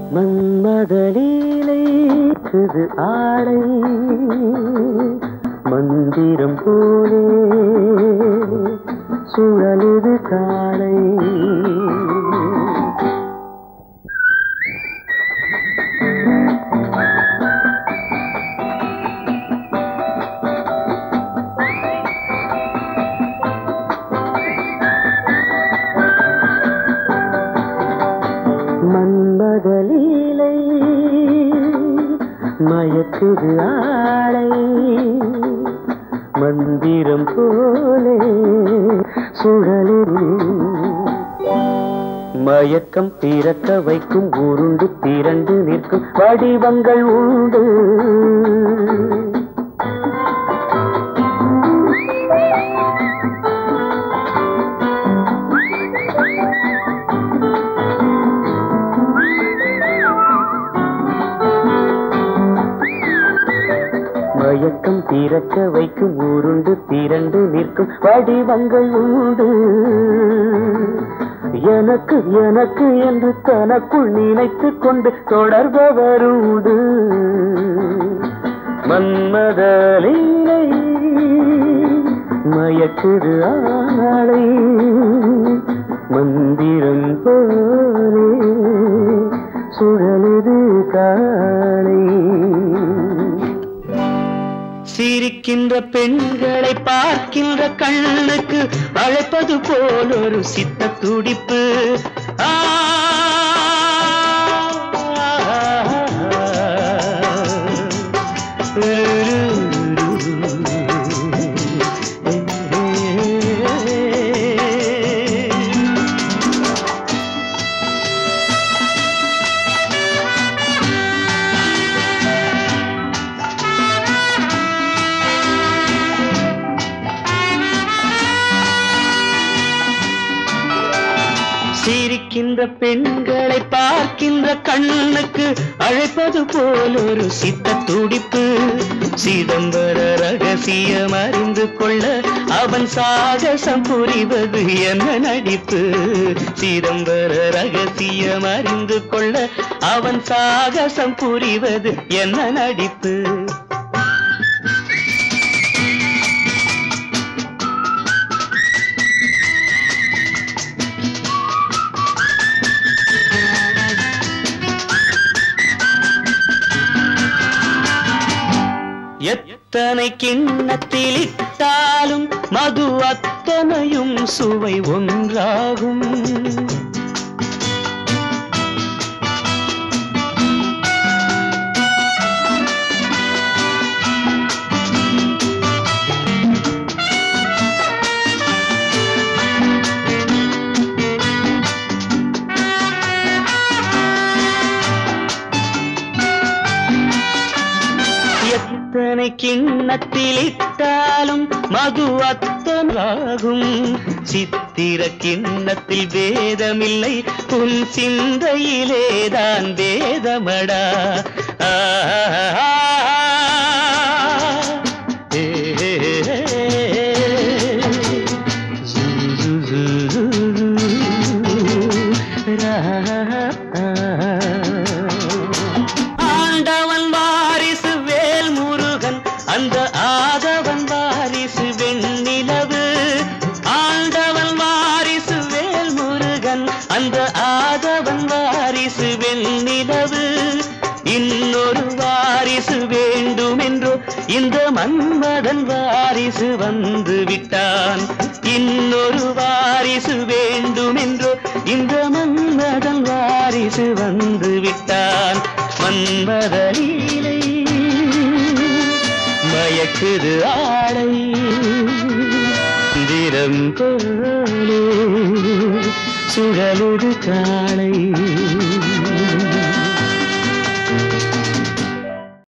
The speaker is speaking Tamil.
மன்மதலீலை குது ஆடை மந்திரம் போலே சுழலுது காலை மன்மதலீலை மயக்குது ஆளை மந்திரம் போலே சுழலில் மயக்கம் பிறக்க வைக்கும் உருண்டு திரண்டு நிற்கும் வடிவங்கள் உண்டு மயக்கம் பிறக்க வைக்கும் உருண்டு திரண்டு நிற்கும் வடிவங்கள் உண்டு எனக்கு எனக்கு என்று தனக்குள் நினைத்துக் கொண்டு தொடர்பவருண்டு மன்மதலீலை மயக்குது ஆளை மந்திரம் போலே சுழலுது காலை சிரிக்கின்ற பெண்களை பார்க்கின்ற கண்ணுக்கு அழைப்பது போல் ஒரு சித்த துடிப்பு ஆ, சிரிக்கின்ற பெண்களை பார்க்கின்ற கண்ணுக்கு அழைப்பது போல் ஒரு சித்த துடிப்பு சிதம்பர ரகசியம் அறிந்து கொள்ள அவன் சாகசம் புரிவது என்ன நடிப்பு சிதம்பர ரகசியம் அறிந்து கொள்ள அவன் சாகசம் புரிவது என்ன நடிப்பு எத்தனை கிண்ணத்தில் இட்டாலும் மது அத்தனையும் சுவை ஒன்றாகும் எத்தனை கிண்ணத்தில் இட்டாலும் மது அத்தனாகும் சித்திர கிண்ணத்தில் வேதமில்லை உன் சிந்தையிலேதான் வேதமடா ஆ, ஏ, ஜூ, ஜூ, ஜூ, ரா, ஆண்டவன் வாரிசு வேல் முருகன் அந்த ஆதவன் வாரிசு வெண்ணிலவு ஆண்டவன் வாரிசு வேல் முருகன் அந்த ஆதவன் வாரிசு வெண்ணிலவு இன்னொரு வாரிசு வேண்டுமென்றோ இந்த மன்மதன் வாரிசு வந்து விட்டான் இன்னொரு வாரிசு வேண்டுமென்றோ இந்த மன்மதன் வாரிசு வந்து விட்டான் மன்மதலீலை மயக்குது ஆடை தினம் போலே சுழலுது காளை